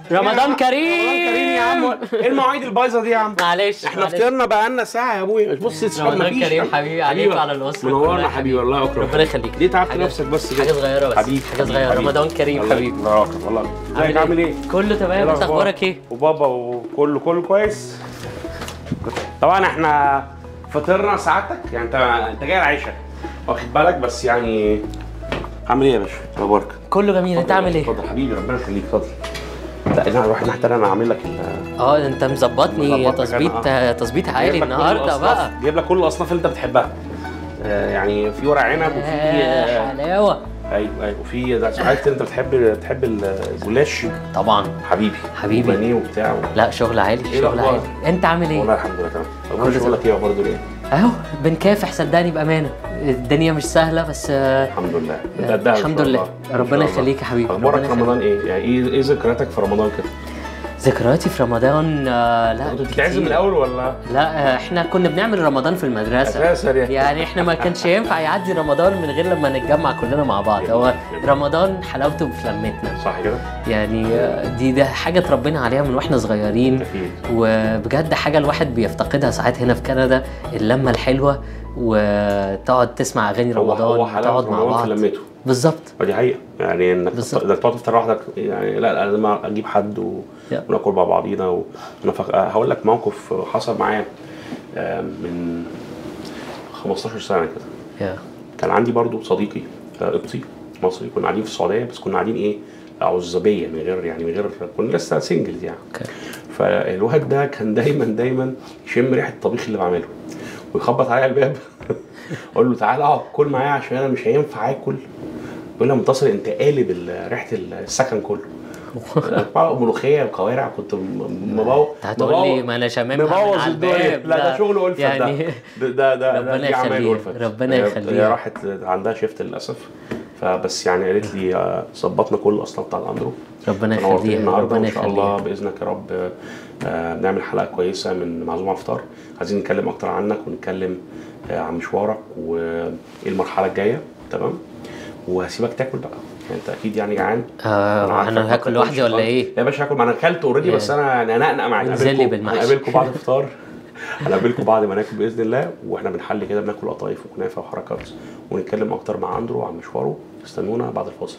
رمضان كريم رمضان كريم يا عم ايه المواعيد البايظه دي يا عم معلش احنا معلش. فطرنا بقالنا ساعه يا ابويا بص الشباب رمضان مفيش كريم حبيبي عليك وعلى الأسرة كلها منورنا يا حبيبي والله اكرم ربنا يخليك ليه تعبت حاجة- نفسك بس حاجه صغيره بس حبيبي حاجه صغيره حبيبي. رمضان كريم الله حبيبي الله اكرم والله ازيك عامل ايه؟ كله تمام انت الأخبار؟ اخبارك ايه وبابا وكله كله كويس طبعا احنا فطرنا سعادتك يعني انت انت جاي العشاء واخد بالك بس يعني عامل ايه يا باشا؟ اخبارك؟ كله جميل انت عامل ايه اتفضل حبيبي ربنا يخليك اتفضل لا انا هروح الناحيه التانيه انا هعمل لك ال- اه انت مظبطني مظبطك تظبيط أنا، تظبيط عالي جايب لك كل النهارده الأصناف- بقى جايب لك كل الاصناف اللي انت بتحبها آه، يعني في ورق عنب وفي آه، آه، حلاوه ايوه ايوه وفي ده عرفت انت بتحب تحب الجلاش طبعا حبيبي حبيبي. بانيه وبتاع و... لا شغل عالي إيه شغل الأخبار؟ عالي انت عامل والله ايه الحمد لله تمام كله اخبار شغلك ايه برضه ليه؟ اهو بنكافح صدقني بامانه الدنيا مش سهله بس آه، الحمد لله انت قدها إن الحمد شاء لله. الله. إن ربنا شاء الله. يخليك يا حبيبي. اخبارك ربنا في رمضان ايه؟ يعني ايه ايه ذكرياتك في رمضان كده؟ ذكرياتي في رمضان آه، لا كنت كتير. بتتعزم من الاول ولا؟ لا آه، احنا كنا بنعمل رمضان في المدرسه اساسا يعني يعني احنا ما كانش ينفع يعدي رمضان من غير لما نتجمع كلنا مع بعض هو رمضان حلاوته في لمتنا صح كده؟ يعني آه، دي ده حاجه اتربينا عليها من واحنا صغيرين اكيد وبجد حاجه الواحد بيفتقدها ساعات هنا في كندا اللمه الحلوه وتقعد تسمع اغاني هو رمضان هو حلاوه وتقعد مع رمضان في بعض لمته بالظبط ودي حقيقة يعني انك بالظبط. انك تقعد تفطر لوحدك يعني لا لا لازم اجيب حد و... يا. وناكل مع بعضينا و... انا فك... هقول لك موقف حصل معايا آه، من 15 سنة كده يا كان عندي برضو صديقي آه، قبطي مصري كنا قاعدين في السعودية بس كنا قاعدين ايه عزبية من غير يعني من غير كنا لسه سنجلز يعني اوكي فالواد ده كان دايما دايما يشم ريحه الطبيخ اللي بعمله ويخبط عليا الباب اقول له تعالى اقعد كل معايا عشان انا مش هينفع اكل يقول لي يا منتصر انت قالب ال- ريحه السكن كله بقى ملوخيه وكوارع كنت م- مبوظ انت هتقول لي ما انا شمامها من مبوظ على الدنيا الباب لا ده شغل ألفت يعني ده ده ده ده ربنا ده دي أعمال يخليه، ألفت. ربنا هي- يخليه. هي راحت عندها شيفت للاسف فبس يعني قالت لي آه، ظبطنا كل الاصناف بتاعت اندرو ربنا نورتني يخليها النهارده ربنا وان شاء الله يخليها باذنك يا رب آه، نعمل حلقه كويسه من معزوم على الفطار عايزين نتكلم اكتر عنك ونتكلم آه، عن مشوارك وايه المرحله الجايه تمام وهسيبك تاكل بقى يعني انت اكيد يعني جعان آه، عارفك انا ما هاكل بتاكلش لوحدي ولا خالص. ايه؟ يا باشا هاكل ما انا اكلت اوريدي بس انا يعني انقنق معاك انزل لي هقابلكم- بالمحشي. هقابلكم بعد الفطار هنقابلكم بعد ما ناكل باذن الله واحنا بنحل كده بناكل قطايف وكنافه وحركات ونتكلم اكتر مع اندرو عن مشواره استنونا بعد الفاصل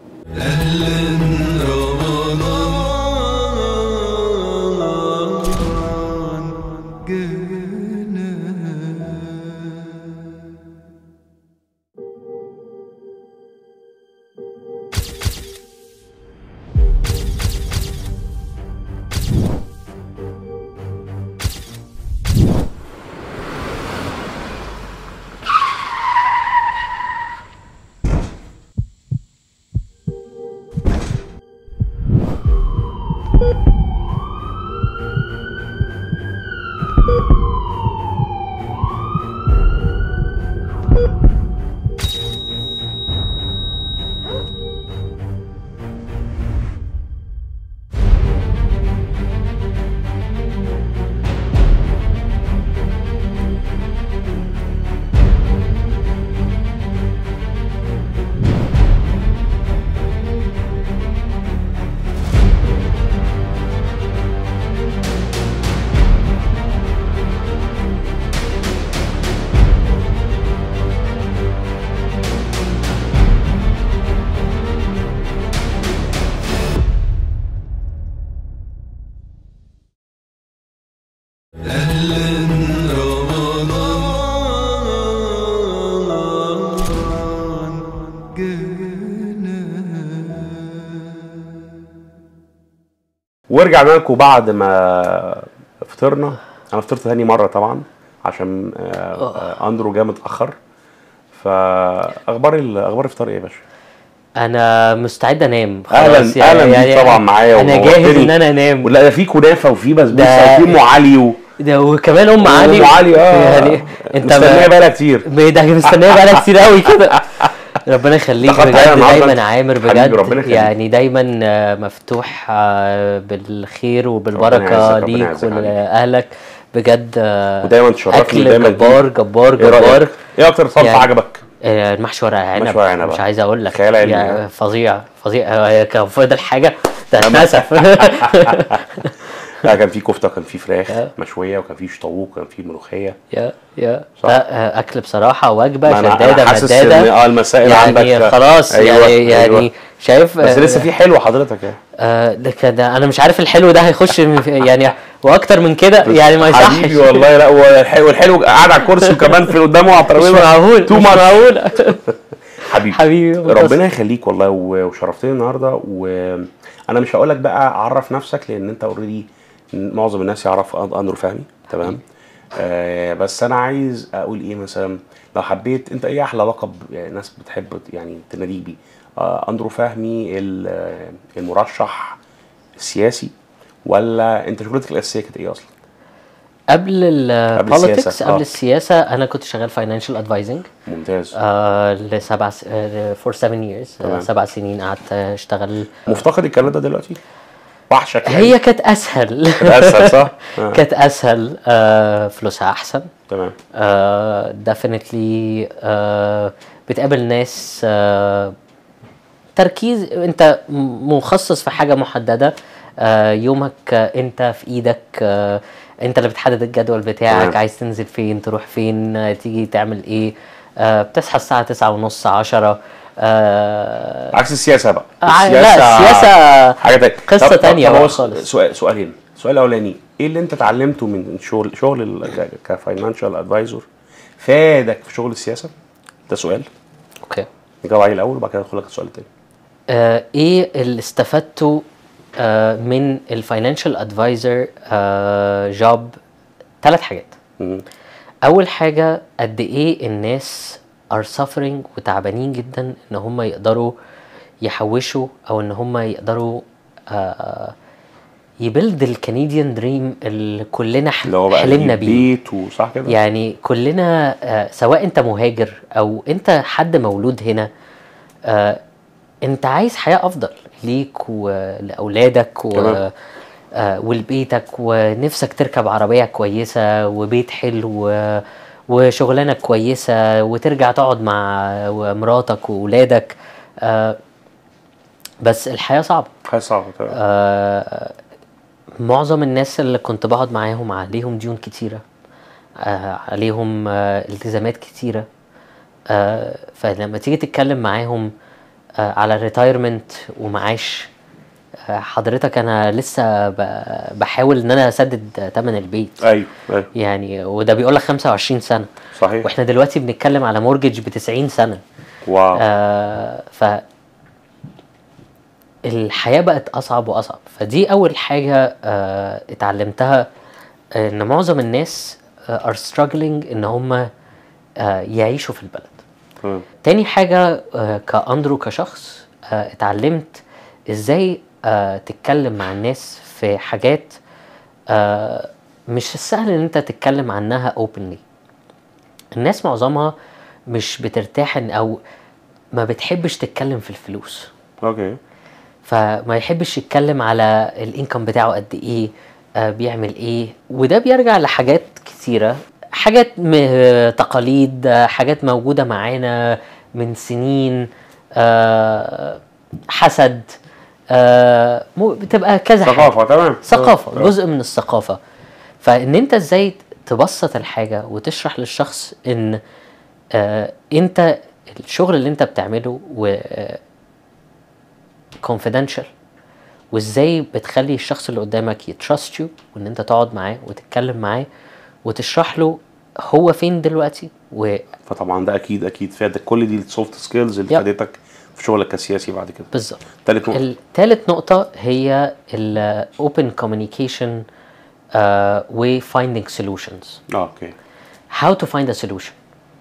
ورجعنا لكم بعد ما فطرنا انا فطرت تاني مره طبعا عشان آه، آه، اندرو جه متاخر فاخبار ال- اخبار الفطار ايه يا باشا؟ انا مستعد انام أهلاً- خلاص يعني- أهلاً بيك يعني طبعاً معايا انا ونورتني. جاهز ان انا انام ولا ده في كنافه وفي بسبوسه ده- وفي ام علي و... ده وكمان ام علي ام علي اه يعني انت مستنيه ما- بقالها كتير ده مستنيه بقالها كتير قوي كده ربنا يخليك دخلت عليا بجد النهاردة. دايما عامر حبيبي، بجد ربنا يخليك. يعني دايما آه، مفتوح آه، بالخير ربنا وبالبركه يعزك، ربنا ليك يعزك عليك. وداهلك بجد آه، ودايما تشرفني اكل ودايما جبار جبار ايه جبار رايك؟ ايه اكتر صنف يعني- عجبك؟ آه، المحشي ورق عنب محشي ورق عنب، مش آه. عايز اقول لك خيال علمي، يعني آه. فظيع فظيع آه، كان فاضل حاجه ده اتنسف لا كان في كفته وكان في فراخ آه. مشويه وكان في شطوط وكان في ملوخيه يا يا صح. ده آه، اكل بصراحه وجبه ما أنا- أنا شداده حاسس إن مداده اه المسائل يعني عندك خلاص أيوة، يعني يعني أيوة. شايف بس آه، لسه في حلو حضرتك يعني آه ده كده انا مش عارف الحلو ده هيخش من في- يعني واكتر من كده يعني ما يصحش حبيبي والله لا هو الحلو الحلو قاعد على الكرسي وكمان في قدامه على مش الترابيزه معقول تو مش ماتش معقول حبيبي حبيبي ربنا يخليك والله و- وشرفتني النهارده وانا مش هقول لك بقى عرف نفسك لان انت اوريدي معظم الناس يعرف أن- اندرو فهمي تمام آه بس انا عايز اقول ايه مثلا لو حبيت انت ايه احلى لقب يعني ناس بتحب يعني تناديك بيه آه اندرو فهمي ال- آه، المرشح السياسي ولا انت شغلتك الاساسيه كانت ايه اصلا؟ قبل البوليتكس السياسة، قبل آه. السياسه انا كنت شغال فاينانشال ادفايزنج ممتاز آه لسبع س... فور 7 years تمام. آه سبع سنين قعدت اشتغل مفتقد الكلام ده دلوقتي؟ وحشك يعني هي كانت اسهل اسهل صح؟ آه. كانت اسهل آه فلوسها احسن تمام ديفينتلي بتقابل ناس آه تركيز انت م- مخصص في حاجه محدده آه يومك آه انت في ايدك آه انت اللي بتحدد الجدول بتاعك تمام. عايز تنزل فين تروح فين آه تيجي تعمل ايه آه بتصحى الساعه تسعة ونص عشرة آه عكس السياسه بقى ع- لا السياسه حاجه تانية قصة طب- طب- تانية طب بقى هو خالص. سؤال سؤالين السؤال الاولاني ايه اللي انت اتعلمته من شغل شغل كفاينانشال ادفايزر فادك في شغل السياسه ده سؤال اوكي نجاوب عليه الاول وبعد كده ندخل لك السؤال التاني آه، ايه اللي استفدته آه، من الفاينانشال ادفايزر جوب ثلاث حاجات مم. اول حاجه قد ايه الناس are suffering وتعبانين جدا ان هم يقدروا يحوشوا او ان هم يقدروا آه، يبلد الكنديان دريم اللي كلنا ح- اللي هو بقى حلمنا يجيب بيه بيت وصح كده يعني كلنا آه، سواء انت مهاجر او انت حد مولود هنا آه، انت عايز حياة افضل ليك ولاولادك و... تمام. آه، ولبيتك ونفسك تركب عربية كويسة وبيت حلو و... وشغلانة كويسة وترجع تقعد مع مراتك وولادك آه، بس الحياة صعبة حاجه صعبه تمام آه، معظم الناس اللي كنت بقعد معاهم عليهم ديون كتيرة آه، عليهم آه، التزامات كتيرة آه، فلما تيجي تتكلم معاهم آه، على ريتايرمنت ومعاش آه، حضرتك انا لسه ب- بحاول ان انا اسدد تمن البيت ايوه ايوه يعني وده بيقول لك 25 سنة صحيح واحنا دلوقتي بنتكلم على مورجج ب 90 سنة واو آه ف الحياة بقت أصعب وأصعب فدي أول حاجة آه اتعلمتها آه، إن معظم الناس آه are struggling إن هم آه يعيشوا في البلد تمام تاني حاجة آه كأندرو كشخص آه اتعلمت إزاي آه تتكلم مع الناس في حاجات آه مش السهل إن أنت تتكلم عنها openly الناس معظمها مش بترتاح إن أو ما بتحبش تتكلم في الفلوس اوكي فما يحبش يتكلم على الانكم بتاعه قد ايه آه بيعمل ايه وده بيرجع لحاجات كتيرة حاجات م- تقاليد آه، حاجات موجودة معانا من سنين آه حسد آه مو- بتبقى كذا حاجة. ثقافه تمام ثقافة تمام. جزء من الثقافة فإن أنت إزاي تبسط الحاجة وتشرح للشخص إن آه أنت الشغل اللي أنت بتعمله و آه، confidential وإزاي بتخلي الشخص اللي قدامك يترست يو وإن أنت تقعد معاه وتتكلم معاه وتشرح له هو فين دلوقتي وبالظبط فطبعا ده اكيد اكيد فادك كل دي السوفت سكيلز اللي يب. فادتك في شغلك كسياسي بعد كده تالت نقطه الثالث نقطة هي ال open communication uh, و finding solutions اه اوكي how to find a solution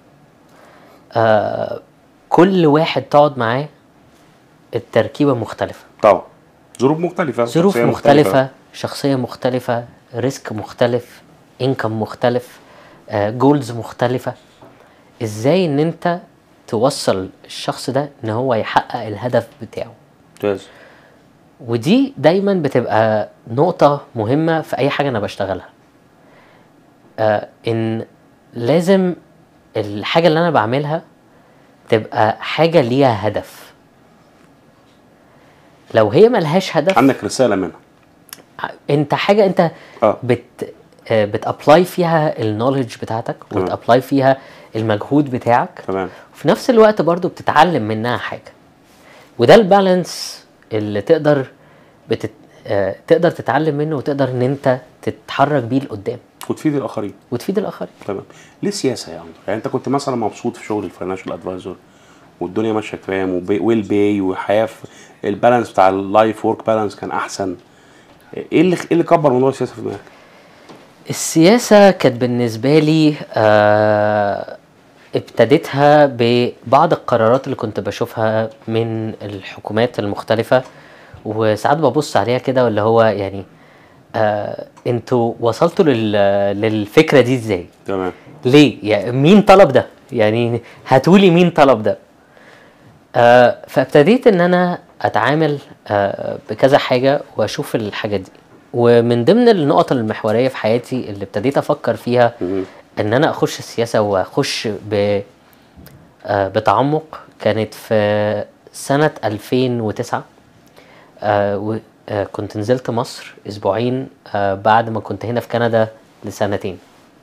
آه كل واحد تقعد معاه التركيبة مختلفة طبعا ظروف مختلفه ظروف شخصية مختلفة شخصية مختلفة ريسك مختلف انكم مختلف جولز مختلفة ازاي ان انت توصل الشخص ده ان هو يحقق الهدف بتاعه ممتاز ودي دايما بتبقى نقطة مهمة في أي حاجة أنا بشتغلها آه إن لازم الحاجة اللي أنا بعملها تبقى حاجة ليها هدف لو هي ملهاش هدف عندك رساله منها انت حاجه انت اه بت بتابلاي فيها النولج بتاعتك تمام. وبتابلاي فيها المجهود بتاعك تمام وفي نفس الوقت برضو بتتعلم منها حاجه وده البالانس اللي تقدر بتت... آه، تقدر تتعلم منه وتقدر ان انت تتحرك بيه لقدام وتفيد الاخرين وتفيد الاخرين تمام ليه سياسه يا عمرو يعني انت كنت مثلا مبسوط في شغل الفاينانشال ادفايزر والدنيا ماشيه تمام وبي- ويل باي وحياه في- البالانس بتاع اللايف ورك بالانس كان احسن ايه اللي ايه اللي كبر موضوع السياسه في دماغك؟ السياسة كانت بالنسبة لي آه ابتديتها ببعض القرارات اللي كنت بشوفها من الحكومات المختلفة وساعات ببص عليها كده واللي هو يعني آه انتوا وصلتوا لل للفكرة دي ازاي؟ تمام ليه؟ يعني مين طلب ده؟ يعني هاتولي مين طلب ده؟ آه فابتديت ان انا اتعامل آه بكذا حاجه واشوف الحاجات دي ومن ضمن النقط المحوريه في حياتي اللي ابتديت افكر فيها مم. ان انا اخش السياسه واخش ب آه بتعمق كانت في سنه 2009 آه و- آه كنت نزلت مصر اسبوعين آه بعد ما كنت هنا في كندا لسنتين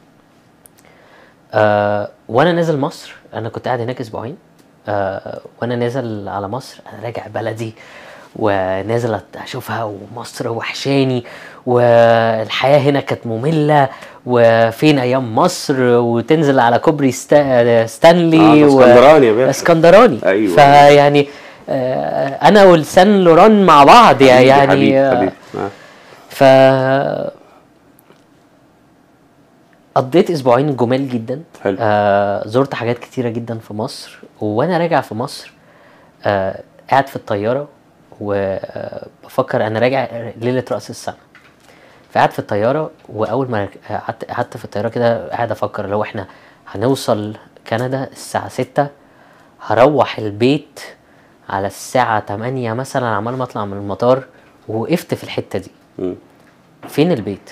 آه وانا نازل مصر انا كنت قاعد هناك اسبوعين آه وانا نازل على مصر انا راجع بلدي ونازل أت- اشوفها ومصر وحشاني والحياه هنا كانت ممله وفين ايام مصر وتنزل على كوبري ستا... ستانلي آه، ده اسكندراني يا باشا. اسكندراني أيوة. فيعني آه انا والسان لوران مع بعض يا- حبيبي، يعني حبيبي آه، حبيبي آه. ف قضيت اسبوعين جمال جدا حلو. آه زرت حاجات كتيره جدا في مصر وانا راجع في مصر آه قاعد في الطياره وبفكر انا راجع ليله راس السنه فقعدت في الطياره واول ما رك- قعدت قعدت في الطياره كده قاعد افكر لو احنا هنوصل كندا الساعه 6 هروح البيت على الساعه 8 مثلا عمال ما اطلع من المطار ووقفت في الحته دي مم. فين البيت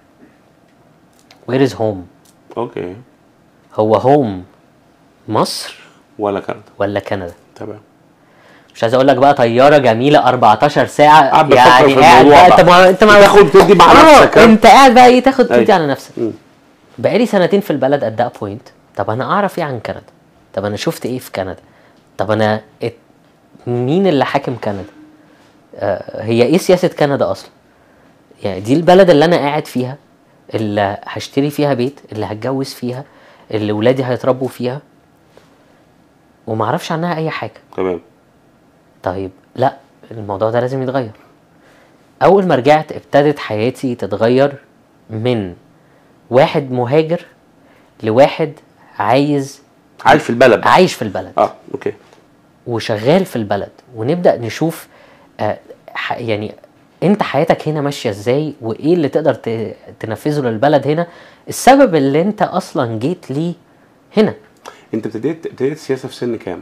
وير از هوم اوكي هو هوم مصر ولا كندا ولا كندا تمام مش عايز اقول لك بقى طياره جميله 14 ساعه قاعد بتفكر يعني في قاعد الموضوع بقى انت بقى. ما انت ما تاخد تدي مع آه، نفسك، ها؟ انت قاعد بقى ايه تاخد تدي أيوة. على نفسك مم. بقالي سنتين في البلد ات ذات بوينت طب انا اعرف ايه عن كندا طب انا شفت ايه في كندا طب انا ات... مين اللي حاكم كندا آه هي ايه سياسه كندا اصلا يعني دي البلد اللي انا قاعد فيها اللي هشتري فيها بيت اللي هتجوز فيها اللي ولادي هيتربوا فيها وما اعرفش عنها اي حاجه تمام طيب لا الموضوع ده لازم يتغير اول ما رجعت ابتدت حياتي تتغير من واحد مهاجر لواحد عايز عايش في البلد عايش في البلد اه اوكي وشغال في البلد ونبدا نشوف آه ح- يعني انت حياتك هنا ماشيه ازاي وايه اللي تقدر ت- تنفذه للبلد هنا السبب اللي انت اصلا جيت ليه هنا انت ابتديت ابتديت السياسه في سن كام؟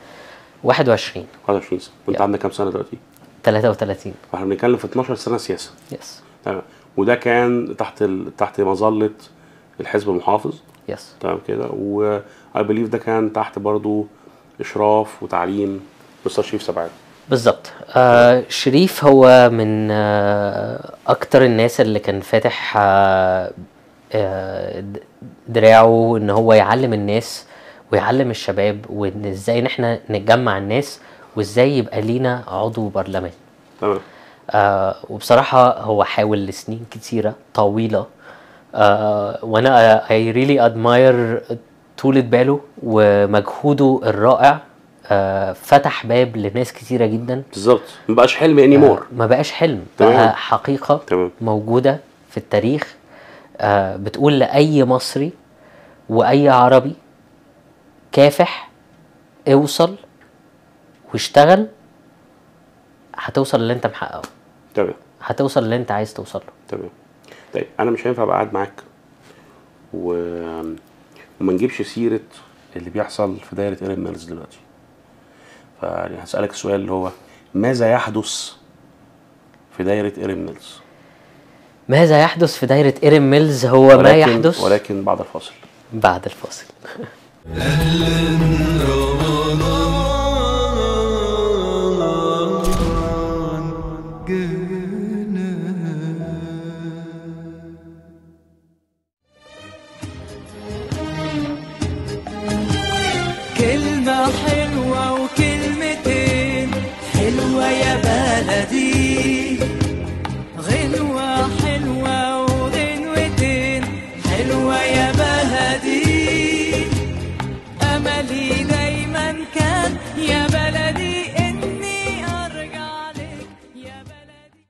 21 21 سنه وانت Yeah. عندك كام سنه دلوقتي؟ 33 فاحنا بنتكلم في 12 سنه سياسه يس تمام وده كان تحت ال... تحت مظله الحزب المحافظ يس تمام كده و I believe ده كان تحت برضو اشراف وتعليم مستر شريف سبعات بالظبط آه شريف هو من آه اكتر الناس اللي كان فاتح آه آه د- دراعه ان هو يعلم الناس ويعلم الشباب وان ازاي ان احنا نجمع الناس وازاي يبقى لينا عضو برلمان تمام آه وبصراحة هو حاول لسنين كتيرة طويلة آه وانا I really admire طولة باله ومجهوده الرائع آه فتح باب لناس كتيرة جدا بالظبط ما بقاش حلم اني مور ما بقاش حلم تمام. بقى حقيقة تمام. موجودة في التاريخ آه بتقول لأي مصري وأي عربي كافح اوصل واشتغل هتوصل اللي انت محققه تمام هتوصل اللي انت عايز توصل له تمام طيب انا مش هينفع ابقى قاعد معاك و... وما نجيبش سيره اللي بيحصل في دايره ايرين ميلز دلوقتي فيعني هسالك السؤال اللي هو ماذا يحدث في دايره ايرين ميلز ماذا يحدث في دايرة إيرين ميلز هو ما ولكن- يحدث ولكن بعد الفاصل بعد الفاصل كلمة حلوة وكلمتين حلوة يا بلدي غنوة حلوة وغنوتين حلوة يا بلدي أملي دايما كان يا بلدي إني أرجع لك يا بلدي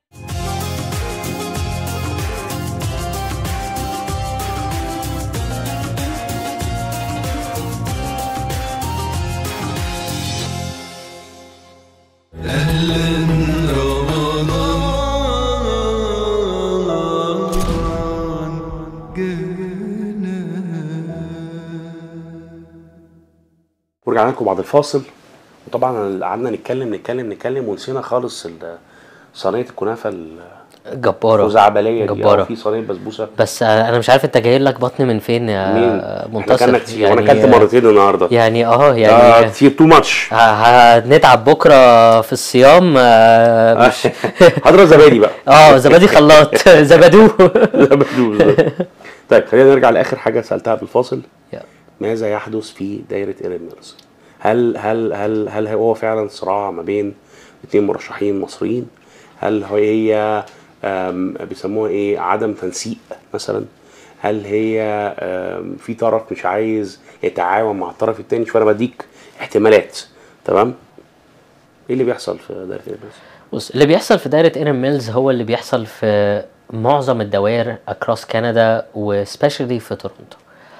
ورجعنا لكم بعد الفاصل وطبعا قعدنا نتكلم نتكلم نتكلم ونسينا خالص ال- صينيه الكنافه جباره الخزعبليه دي آه، جباره في صينيه بسبوسه بس آه، انا مش عارف انت جاي لك بطن من فين يا مين احنا منتصر كلنا كتير وانا اكلت آه، مرتين النهارده يعني اه آه يعني كتير تو ماتش ه- هنتعب بكره في الصيام آه، مش هضرب زبادي بقى اه زبادي خلاط زبادو زبادو طيب خلينا نرجع لاخر حاجه سالتها في الفاصل يا. ماذا يحدث في دايره ايرين ميلز هل هل هل هل هو فعلا صراع ما بين اثنين مرشحين مصريين هل هي آم، بيسموها ايه عدم تنسيق مثلا هل هي آم، في طرف مش عايز يتعاون مع الطرف التاني شوف انا بديك احتمالات تمام ايه اللي بيحصل في دايره ايرين ميلز بص اللي بيحصل في دايرة ايرن ميلز هو اللي بيحصل في معظم الدوائر اكروس كندا وسبيشالي في تورونتو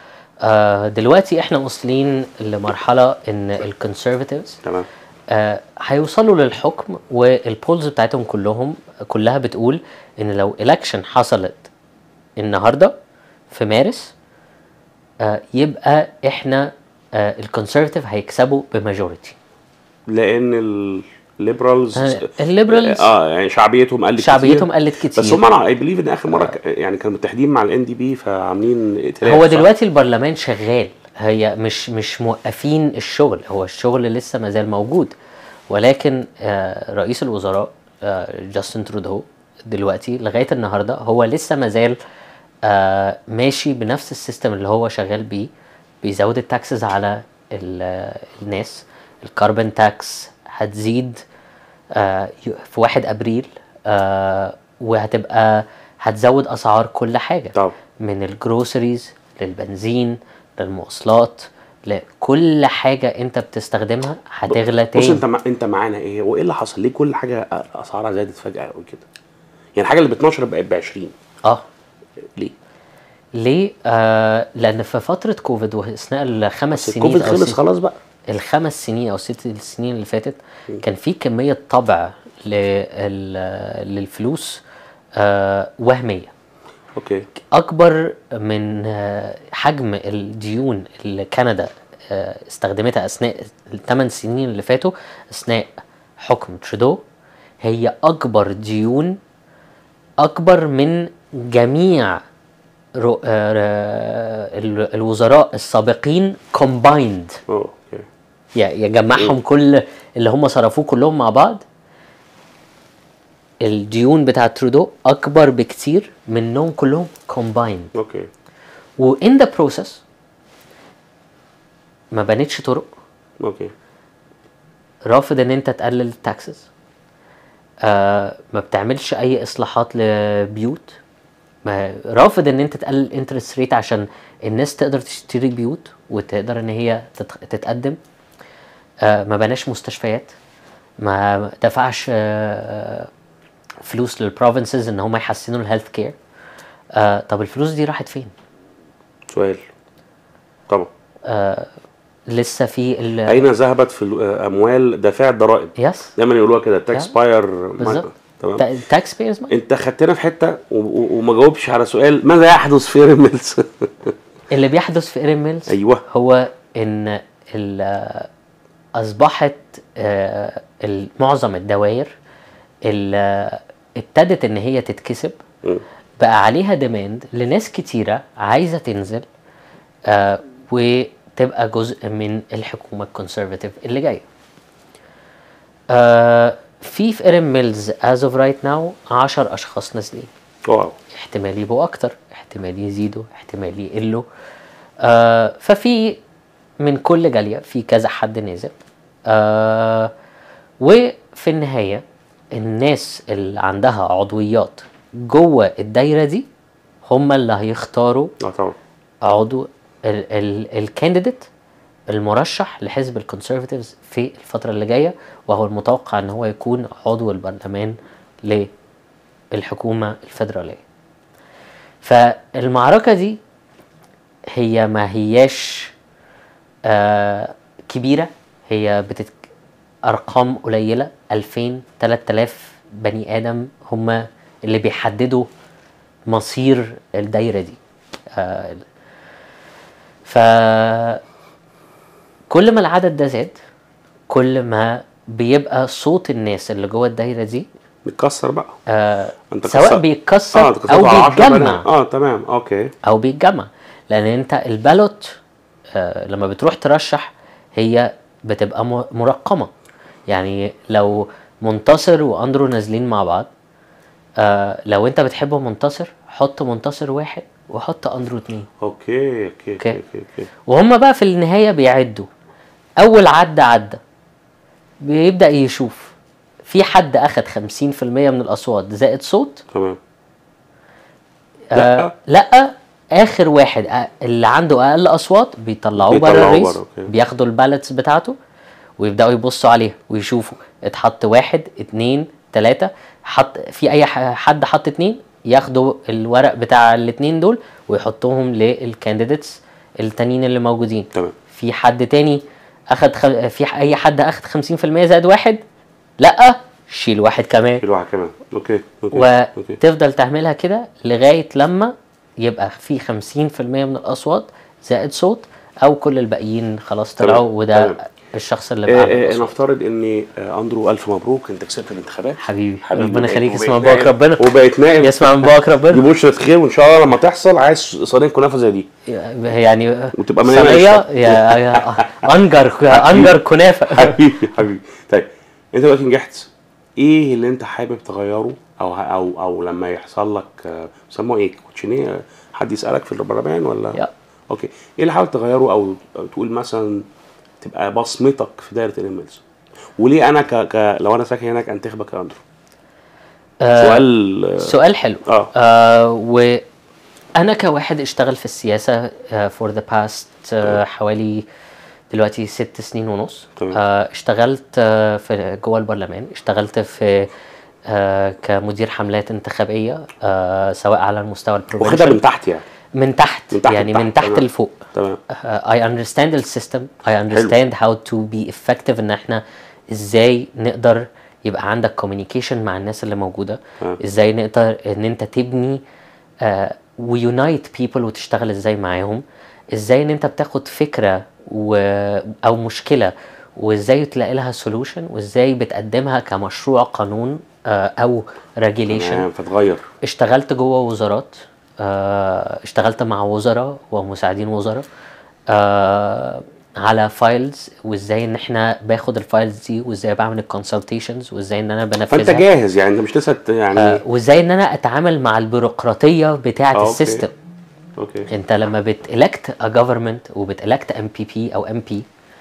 آه دلوقتي احنا واصلين لمرحلة ان الكونسرفاتيفز تمام آه هيوصلوا للحكم والبولز بتاعتهم كلهم كلها بتقول ان لو الكشن حصلت النهارده في مارس آه يبقى احنا آه الكونسرفاتيف هيكسبوا بماجوريتي لان الليبرالز آه، الليبرالز اه يعني شعبيتهم قلت شعبيتهم كتير. قلت كتير بس هم انا اي بليف ان اخر مره ك- يعني كانوا متحدين مع الان دي بي فعاملين ائتلاف هو صح؟ دلوقتي البرلمان شغال هي مش مش موقفين الشغل هو الشغل لسه ما زال موجود ولكن آه، رئيس الوزراء آه، جاستن ترودو دلوقتي لغايه النهارده هو لسه ما زال آه، ماشي بنفس السيستم اللي هو شغال بيه بيزود التاكسز على ال- الناس الكربون تاكس هتزيد آه، ي- في 1 ابريل آه، وهتبقى هتزود اسعار كل حاجه طبعا. من الجروسريز للبنزين للمواصلات لكل حاجه انت بتستخدمها هتغلى بص تاني انت مع... انت معانا ايه وايه اللي حصل ليه كل حاجه اسعارها زادت فجاه قوي كده يعني الحاجه اللي ب 12 بقت ب 20 اه ليه ليه؟ آه لان في فتره كوفيد واثناء الخمس بس سنين الكوفيد أو خلص ست- خلاص بقى الخمس سنين او ست سنين اللي فاتت كان في كميه طبع لل- للفلوس آه وهميه اوكي اكبر من آه، حجم الديون اللي كندا آه، استخدمتها اثناء الثمان سنين اللي فاتوا اثناء حكم ترودو هي اكبر ديون اكبر من جميع رو- آه، ال- الوزراء السابقين combined اه اوكي ي- يجمعهم كل اللي هم صرفوه كلهم مع بعض الديون بتاعه ترودو اكبر بكتير منهم كلهم combined اوكي وان ذا بروسيس ما بنتش طرق اوكي رافض ان انت تقلل التاكسز آه ما بتعملش اي اصلاحات لبيوت ما رافض ان انت تقلل الانترست ريت عشان الناس تقدر تشتري بيوت وتقدر ان هي تت- تتقدم آه ما بناش مستشفيات ما دفعش آه فلوس للبروفنسز ان هم يحسنوا الهيلث كير آه طب الفلوس دي راحت فين سؤال طبعا لسه في ال اين ذهبت في الاموال دافع الضرائب يس دايما يقولوها كده تاكس Yeah. باير بالظبط تمام تاكس بيرز انت خدتنا في حته و- و- وما جاوبش على سؤال ماذا يحدث في ايرين ميلز اللي بيحدث في ايرين ميلز أيوة. هو ان ال- اصبحت آه، ال- معظم الدوائر اللي ابتدت ان هي تتكسب مم. بقى عليها ديماند لناس كتيره عايزه تنزل آه، وتبقى جزء من الحكومه الكونسرفاتيف اللي جايه آه، في في ايرين ميلز از اوف رايت ناو 10 اشخاص نازلين واو احتمال يبقوا اكتر احتمال يزيدوا احتمال يقلوا آه ففي من كل جاليه في كذا حد نازل آه وفي النهايه الناس اللي عندها عضويات جوه الدايره دي هم اللي هيختاروا اه طبعا عضو الكانديديت المرشح لحزب الكونسرفاتيفز في الفترة اللي جاية وهو المتوقع ان هو يكون عضو البرلمان للحكومة الفيدرالية فالمعركة دي هي ما هياش آه كبيرة هي بتت أرقام قليلة 2000 3000 بني آدم هم اللي بيحددوا مصير الدايرة دي آه ف كل ما العدد ده زاد كل ما بيبقى صوت الناس اللي جوه الدايره دي متكسر بقى آه انت سواء كسر- بيتكسر اه او اتكسرت على 10 بني- بيتجمع اه تمام اوكي او بيتجمع لان انت البالوت آه لما بتروح ترشح هي بتبقى م- مرقمه يعني لو منتصر واندرو نازلين مع بعض آه لو انت بتحب منتصر حط منتصر واحد وحط اندرو اتنين اوكي اوكي اوكي اوكي. اوكي, أوكي. وهم بقى في النهايه بيعدوا اول عدى عدى بيبدا يشوف في حد اخد 50% من الاصوات زائد صوت تمام آه لا اخر واحد آه، اللي عنده اقل اصوات بيطلعوه بره بيطلعوه الريس بره، أوكي. بياخدوا البالتس بتاعته ويبداوا يبصوا عليها ويشوفوا اتحط واحد اتنين تلاته حط في اي ح- حد حط اتنين ياخدوا الورق بتاع الاتنين دول ويحطوهم للكانديديتس التانيين اللي موجودين تمام في حد تاني اخد خ... في ح- اي حد اخد 50% زائد واحد لا شيل واحد كمان في واحد كمان اوكي اوكي اوكي وتفضل تعملها كده لغايه لما يبقى في 50% من الاصوات زائد صوت او كل الباقيين خلاص تمام، طلعوا وده تمام. الشخص اللي آه، بقى آه، الأصوات. نفترض ان آه، اندرو الف مبروك انت كسبت الانتخابات حبيبي, حبيبي ربنا يخليك وبقيت اسمع نائب- مبارك ربنا وبقيت نائب يسمع من مبارك دي ربنا بشرة خير وان شاء الله لما تحصل عايز صينيه كنافه زي دي يعني وتبقى مليانة صينيه قشطة. يا يا انجر انجر كنافه حبيبي حبيبي طيب انت دلوقتي نجحت ايه اللي انت حابب تغيره او او او لما يحصل لك آه، بيسموه ايه كوتشينيه آه، حد يسالك في البرلمان ولا يا. اوكي ايه اللي حابب تغيره او أو تقول مثلا تبقى بصمتك في دايره الاميلز وليه انا ك... ك... لو انا ساكن هناك انتخبك يا اندرو آه، سؤال آه، سؤال حلو آه. آه وانا كواحد اشتغل في السياسه فور ذا باست حوالي دلوقتي ست سنين ونص تمام. آه اشتغلت آه في جوه البرلمان اشتغلت في آه كمدير حملات انتخابيه آه سواء على المستوى واخدها من البروفينشال تحت يعني من تحت من تحت يعني لتحت، من تحت تمام. لفوق تمام uh, I understand the system I understand how to be effective ان احنا ازاي نقدر يبقى عندك communication مع الناس اللي موجودة آه. ازاي نقدر ان انت تبني uh, ويونايت people وتشتغل ازاي معاهم ازاي ان انت بتاخد فكرة و... او مشكلة وازاي تلاقي لها solution وازاي بتقدمها كمشروع قانون uh, او regulation تمام فتغير اشتغلت جوه وزارات آه، اشتغلت مع وزراء ومساعدين وزراء آه، على فايلز وازاي ان احنا باخد الفايلز دي وازاي بعمل الكونسلتيشنز وازاي ان انا فانت بنفذها جاهز يعني انت مش لسه ت- يعني آه، وازاي ان انا اتعامل مع البيروقراطيه بتاعه آه، أوكي. السيستم اوكي انت لما بتelect a government وبتelect MPP او MP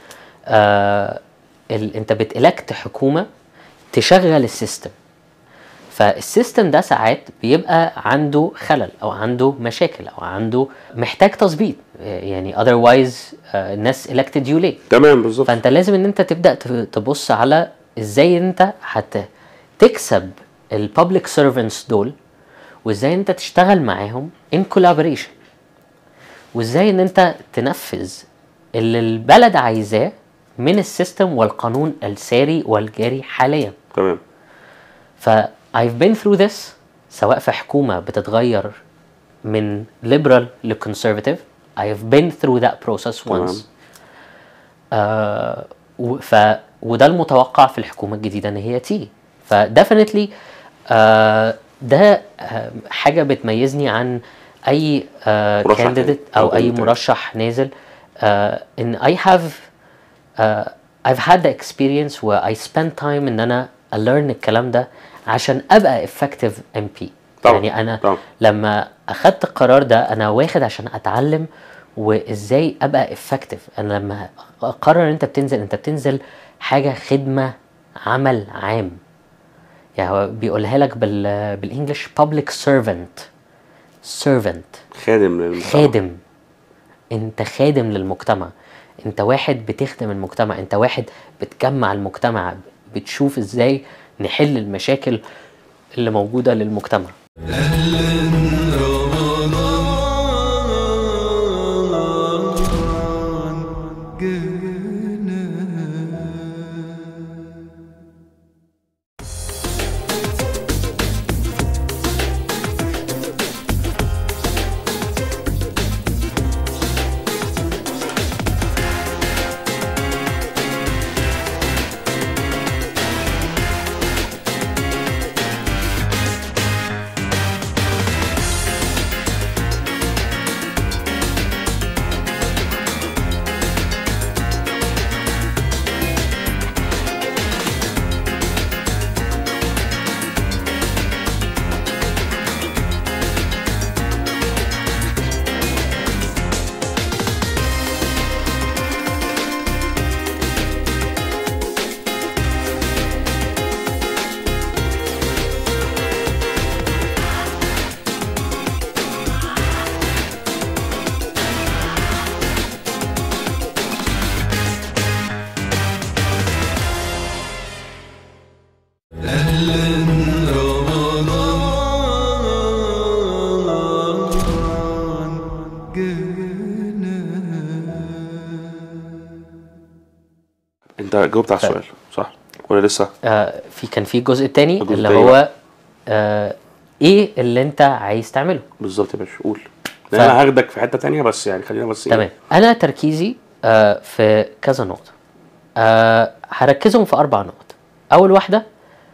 آه ال... انت بتelect حكومه تشغل السيستم فالسيستم ده ساعات بيبقى عنده خلل او عنده مشاكل او عنده محتاج تظبيط آه، يعني otherwise آه، الناس elected you ليه تمام بالظبط فانت لازم ان انت تبدا ت- تبص على ازاي انت هت تكسب البابليك سيرفنتس دول وازاي انت تشتغل معاهم ان كولابوريشن وازاي ان انت تنفذ اللي البلد عايزاه من السيستم والقانون الساري والجاري حاليا تمام ف I've been through this سواء في حكومة بتتغير من liberal ل conservative I've been through that process تمام. once آه و- ف وده المتوقع في الحكومة الجديدة ان هي تيجي ف definitely آه ده آه حاجة بتميزني عن اي آه مرشح تاني candidate أو او اي candidate. مرشح نازل آه ان I have uh, I've had the experience و I spent time ان انا learn الكلام ده عشان ابقى effective MP طبعا، يعني انا طبعا. لما اخدت القرار ده انا واخد عشان اتعلم وازاي ابقى افكتيف انا لما اقرر ان انت بتنزل انت بتنزل حاجه خدمه عمل عام يعني هو بيقولها لك بال بالانجلش public servant servant خادم للمجتمع. خادم انت خادم للمجتمع انت واحد بتخدم المجتمع انت واحد بتجمع المجتمع بتشوف ازاي نحل المشاكل اللي موجودة للمجتمع انت جاوبت على السؤال صح ولا لسه آه في كان في الجزء التاني الجزء اللي التاني هو آه ايه اللي انت عايز تعمله بالظبط يا باشا قول لان انا هاخدك في حته تانية بس يعني خلينا بس إيه، تمام انا تركيزي آه في كذا نقطه آه هركزهم في اربع نقط اول واحده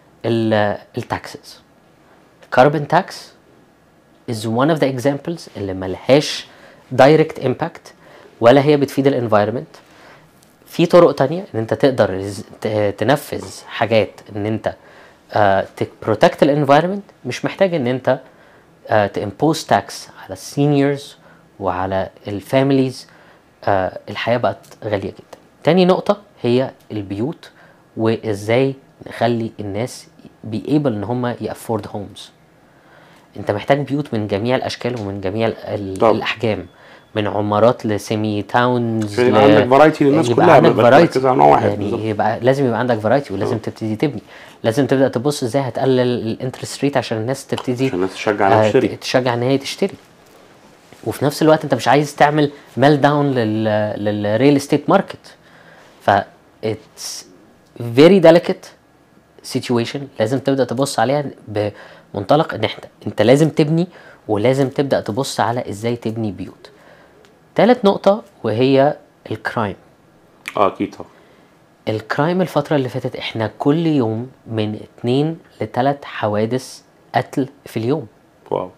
التاكسز كاربون تاكس is one of the examples اللي ملهاش direct impact ولا هي بتفيد الانفايرمنت في طرق تانية ان انت تقدر ز- ت- تنفذ حاجات ان انت تبروتكت الانفايرمنت مش محتاج ان انت تimpose تاكس على السينيورز وعلى الفاميليز الحياة بقت غالية جدا تاني نقطة هي البيوت وازاي نخلي الناس بي able ان هم يافورد هومز انت محتاج بيوت من جميع الاشكال ومن جميع ال- ال- طبعا. الاحجام من عمارات لسيمي تاونز عشان يبقى عندك variety للناس يبقى كلها، عندك ما يبقاش فرايتي مركز على نوع واحد يعني بالظبط. يبقى لازم يبقى عندك فرايتي ولازم تبتدي تبني لازم تبدا تبص ازاي هتقلل الانترست ريت عشان الناس تبتدي عشان الناس تشجع انها آه، تشتري ت- تشجع ان هي تشتري وفي نفس الوقت انت مش عايز تعمل ميل داون لل للريل استيت ماركت ف اتس فيري delicate situation لازم تبدا تبص عليها بمنطلق ان احنا انت لازم تبني ولازم تبدا تبص على ازاي تبني بيوت تالت نقطة وهي الكرايم اه اكيد طبعا الكرايم الفترة اللي فاتت احنا كل يوم من اتنين لتلات حوادث قتل في اليوم واو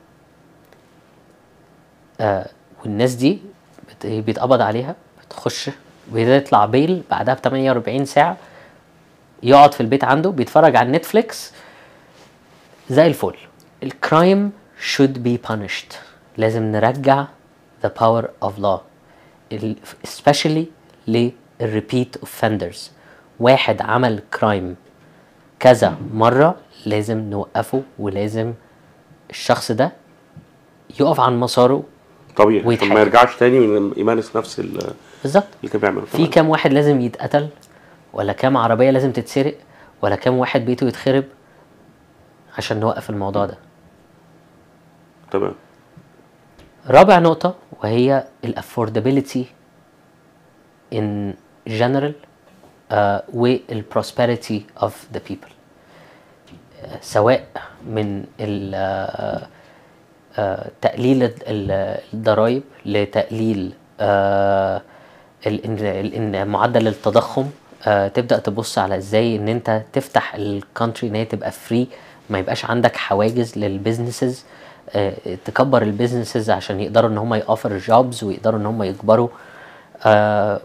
آه والناس دي بت- بيتقبض عليها بتخش بيطلع بيل بعدها ب 48 ساعة يقعد في البيت عنده بيتفرج على نتفليكس زي الفل الكرايم should be punished لازم نرجع the power of law ال- especially للريبيت offenders واحد عمل كرايم كذا مرة لازم نوقفه ولازم الشخص ده يقف عن مساره طبيعي عشان ويتحاكم. ما يرجعش تاني ويمارس نفس ال- بالظبط اللي كان بيعمله في كام واحد لازم يتقتل ولا كام عربية لازم تتسرق ولا كام واحد بيته يتخرب عشان نوقف الموضوع ده تمام رابع نقطة وهي الافوردابيلتي in general uh, والprosperity of the people آه، سواء من ال آه، آه، تقليل ال- ال- الضرائب لتقليل آه، ال- ال- ال- معدل التضخم آه، تبدا تبص على ازاي ان انت تفتح الكونتري ان هي تبقى فري ما يبقاش عندك حواجز للبيزنسز تكبر البيزنسز عشان يقدروا ان هم يوفر جوبز ويقدروا ان هم يكبروا آه،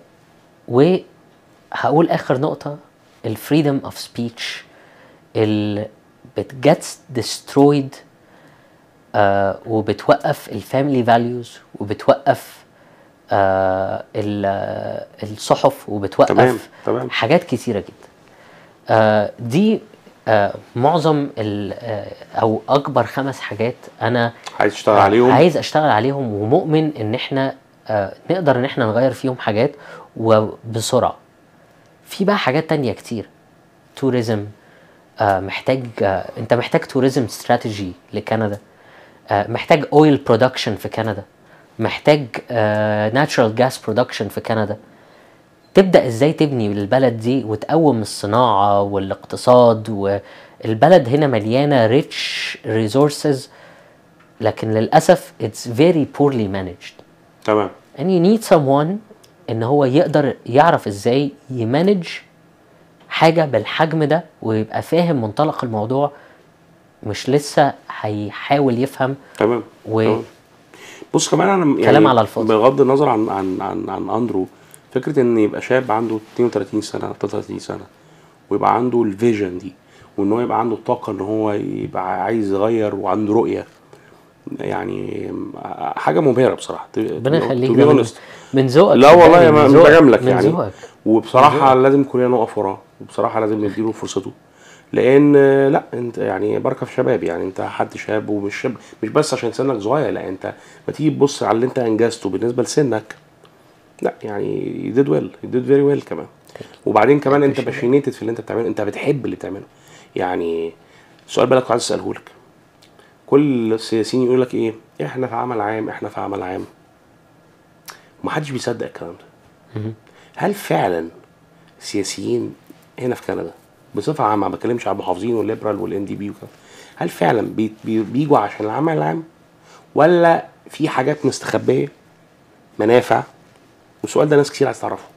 وهقول اخر نقطه الفريدم اوف سبيتش اللي بتجتس ديسترويد وبتوقف الفاميلي فاليوز وبتوقف آه ال- الصحف وبتوقف تمام، تمام. حاجات كتيره جدا آه دي آه معظم ال- آه او اكبر خمس حاجات انا عايز تشتغل عليهم عايز اشتغل عليهم ومؤمن ان احنا آه نقدر ان احنا نغير فيهم حاجات وبسرعه في بقى حاجات تانية كتير توريزم آه محتاج آه انت محتاج توريزم استراتيجي لكندا آه محتاج اويل برودكشن في كندا محتاج ناتشرال جاس برودكشن في كندا تبدا ازاي تبني البلد دي وتقوم الصناعه والاقتصاد والبلد هنا مليانه ريتش ريسورسز لكن للاسف it's very poorly managed تمام and you need someone ان هو يقدر يعرف ازاي يمانج حاجه بالحجم ده ويبقى فاهم منطلق الموضوع مش لسه هيحاول يفهم تمام و- تمام. بص كمان انا يعني كلام على الفاضي. بغض النظر عن عن عن عن اندرو فكره ان يبقى شاب عنده 32 سنه 33 سنه ويبقى عنده الفيجن دي وان هو يبقى عنده الطاقه ان هو يبقى عايز يغير وعنده رؤيه يعني حاجه مبهره بصراحه ربنا To يخليك be ده من, honest. من ذوقك لا والله صدقني، ما من مش ذوقك- بجاملك من يعني ذوقك وبصراحه لازم كلنا نقف وراه وبصراحه لازم نديله فرصته لان آه، لا انت يعني بركه في شباب يعني انت حد شاب ومش شاب مش بس عشان سنك صغير لا انت ما تيجي تبص على اللي انت انجزته بالنسبه لسنك لا يعني you did well you did very well كمان وبعدين كمان انت باشينيتد في اللي انت بتعمله انت بتحب اللي بتعمله يعني السؤال بقى اللي كنت عايز اساله لك كل السياسيين يقول لك ايه احنا في عمل عام احنا في عمل عام ومحدش بيصدق الكلام ده هل فعلا السياسيين هنا في كندا بصفه عامه ما بتكلمش على المحافظين والليبرال والان دي بي وكده هل فعلا بي بي بيجوا عشان العمل العام ولا في حاجات مستخبيه منافع والسؤال ده ناس كتير عايز تعرفه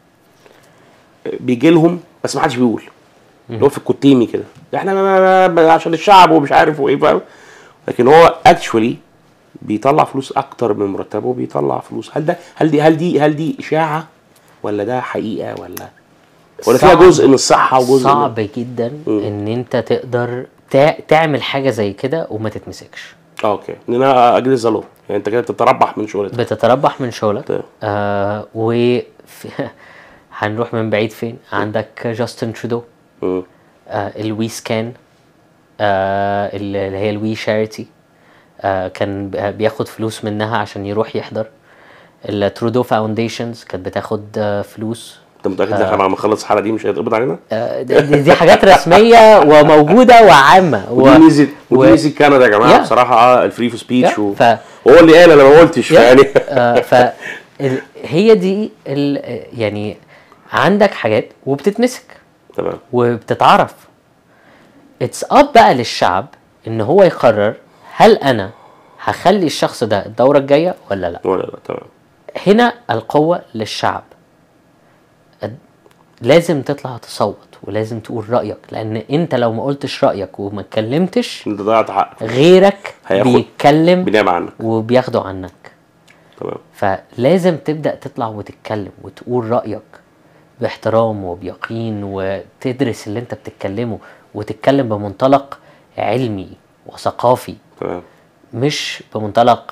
بيجي لهم بس ما حدش بيقول اللي هو في الكتيمي كده احنا ما- ما- ما- عشان الشعب ومش عارف وايه فاهم لكن هو اكشولي بيطلع فلوس اكتر من مرتبه وبيطلع فلوس هل ده هل دي هل دي هل دي اشاعه ولا ده حقيقه ولا ولا فيها صعب- جزء من الصحه وجزء من صعب جدا ان انت تقدر تع- تعمل حاجه زي كده وما تتمسكش اه اوكي ان انا اجلس ذا يعني انت كده بتتربح من شغلتك بتتربح من شغلك طيب. آه و هنروح من بعيد فين عندك جاستن ترودو مم. آه الوي سكان آه اللي هي الوي شاريتي آه كان ب- بياخد فلوس منها عشان يروح يحضر الترودو فاونديشنز كانت بتاخد آه فلوس انت متاكد ان احنا بعد ما نخلص الحلقه دي مش هيتقبض علينا؟ آه دي, دي دي حاجات رسميه وموجوده وعامه و- ودي ميزه ودي و- ميزه كندا يا جماعه Yeah. بصراحه اه الفري في سبيتش Yeah. و... ف- وهو اللي قال انا ما قلتش يعني آه ف ال- هي دي ال- يعني عندك حاجات وبتتمسك تمام وبتتعرف اتس اب بقى للشعب ان هو يقرر هل انا هخلي الشخص ده الدوره الجايه ولا لا ولا لا تمام هنا القوه للشعب الد- لازم تطلع تصوت ولازم تقول رايك لان انت لو ما قلتش رايك وما اتكلمتش انت ضيعت حقك غيرك هياخد بيتكلم بنعمة عنك وبياخدوا عنك تمام فلازم تبدأ تطلع وتتكلم وتقول رأيك باحترام وبيقين وتدرس اللي انت بتتكلمه وتتكلم بمنطلق علمي وثقافي تمام مش بمنطلق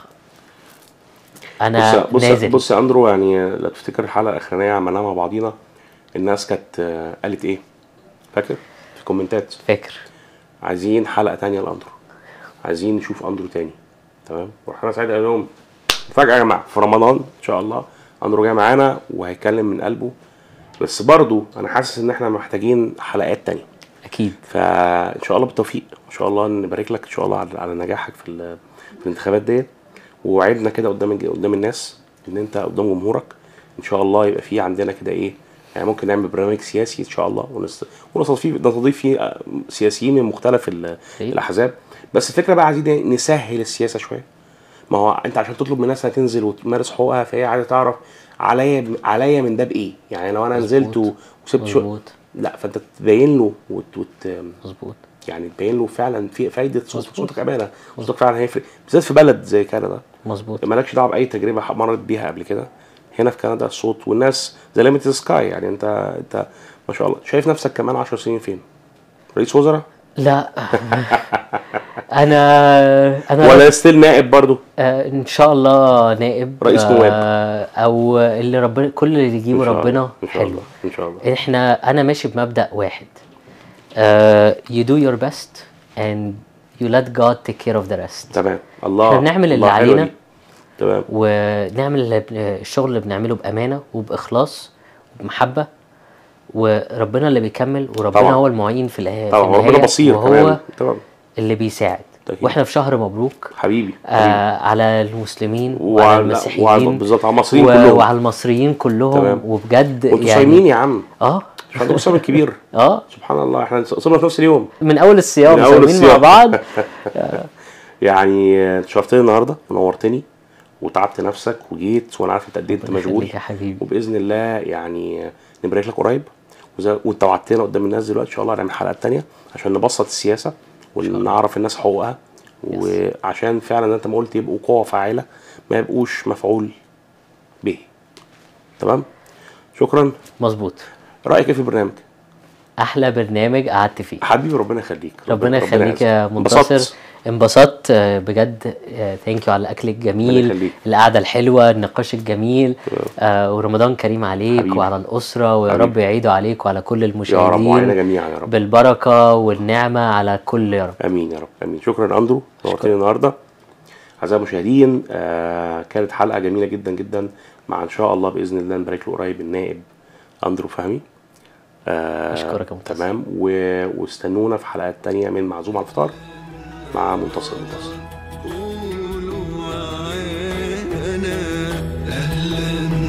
انا بص بص نازل بص يا اندرو يعني لو تفتكر الحلقه الاخرانيه عملناها مع بعضينا الناس كانت آه، قالت ايه فاكر في الكومنتات فاكر عايزين حلقه تانية لاندرو عايزين نشوف اندرو تاني تمام ورحنا سعيد قال لهم فجاه يا جماعه في رمضان ان شاء الله اندرو جاي معانا وهيتكلم من قلبه بس برضو انا حاسس ان احنا محتاجين حلقات تانية اكيد فان شاء الله بالتوفيق ان شاء الله نبارك لك ان شاء الله على, على نجاحك في, ال- في الانتخابات ديت ووعدنا كده قدام الج- قدام الناس ان انت قدام جمهورك ان شاء الله يبقى في عندنا كده ايه يعني ممكن نعمل برنامج سياسي ان شاء الله ونست- ونستضيف فيه نستضيف فيه آه، سياسيين من مختلف ال- أكيد. الاحزاب بس الفكره بقى عايزين إيه؟ نسهل السياسه شويه ما هو انت عشان تطلب من الناس انها تنزل وتمارس حقوقها فهي عايزه تعرف عليا عليا من ده بايه يعني لو انا نزلت و- وسبت شو مظبوط لا فانت تبين له وت... وت... مظبوط يعني تبين له فعلا في فايده صوت صوتك امانه صوتك فعلا هيفرق بالذات في بلد زي كندا مظبوط مالكش دعوه باي تجربه ح- مرت بيها قبل كده هنا في كندا الصوت والناس زي ليميت سكاي يعني انت انت ما شاء الله شايف نفسك كمان 10 سنين فين؟ رئيس وزراء؟ لا انا انا ولا ستيل نائب برضو آه ان شاء الله نائب رئيس نواب. آه او اللي ربنا كل اللي إن يجيبه شاء الله. ربنا ان شاء حلو الله ان شاء الله احنا انا ماشي بمبدأ واحد آه you do your best and you let God take care of the rest تمام الله احنا بنعمل اللي الله حلوة علينا. دي. تمام ونعمل اللي بن- الشغل اللي بنعمله بأمانة وبإخلاص وبمحبة وربنا اللي بيكمل وربنا طبعا. هو المعين في الآية طبعا في ربنا النهاية بصير وهو كمان تمام اللي بيساعد أكيد. واحنا في شهر مبروك حبيبي حبيبي آه على المسلمين وعلى وعلى وعلى المسيحيين بالظبط على المصريين و- كلهم وعلى المصريين كلهم تمام. وبجد وانتوا يعني صايمين يا عم اه مش عندكم صيام كبير اه سبحان الله احنا صمنا في نفس اليوم من اول الصيام من أول صايمين مع الصيام. بعض يعني آه، شرفتني النهارده ونورتني وتعبت نفسك وجيت وانا عارف انت قد ايه انت ربنا مشغول يخليك يا حبيبي وباذن الله يعني آه، نبارك لك قريب وزي- وانت وعدتنا قدام الناس دلوقتي ان شاء الله هنعمل حلقات تانية عشان نبسط السياسه ونعرف الناس حقوقها وعشان فعلا انت ما قلت يبقوا قوه فاعله ما يبقوش مفعول به تمام شكرا مظبوط رايك ايه في البرنامج احلى برنامج قعدت فيه حبيبي ربنا يخليك ربنا يخليك يا يعزك. منتصر انبسطت؟ انبسطت آه، بجد ثانك يو على الاكل ربنا الجميل يخليك. القعده الحلوه النقاش الجميل آه ورمضان كريم عليك حبيبي. وعلى الاسره ويا حبيبي. رب يعيده عليك وعلى كل يا رب المشاهدين وعلينا جميعا يا رب بالبركه والنعمه على كل يا رب امين يا رب امين شكرا اندرو نورتني النهارده اعزائي المشاهدين آه كانت حلقه جميله جدا جدا مع ان شاء الله باذن الله نبارك له قريب النائب اندرو فهمي آه أشكرك يا منتصر. تمام و... واستنونا في حلقات تانية من معزوم على الفطار مع منتصر منتصر قولوا معانا أهلا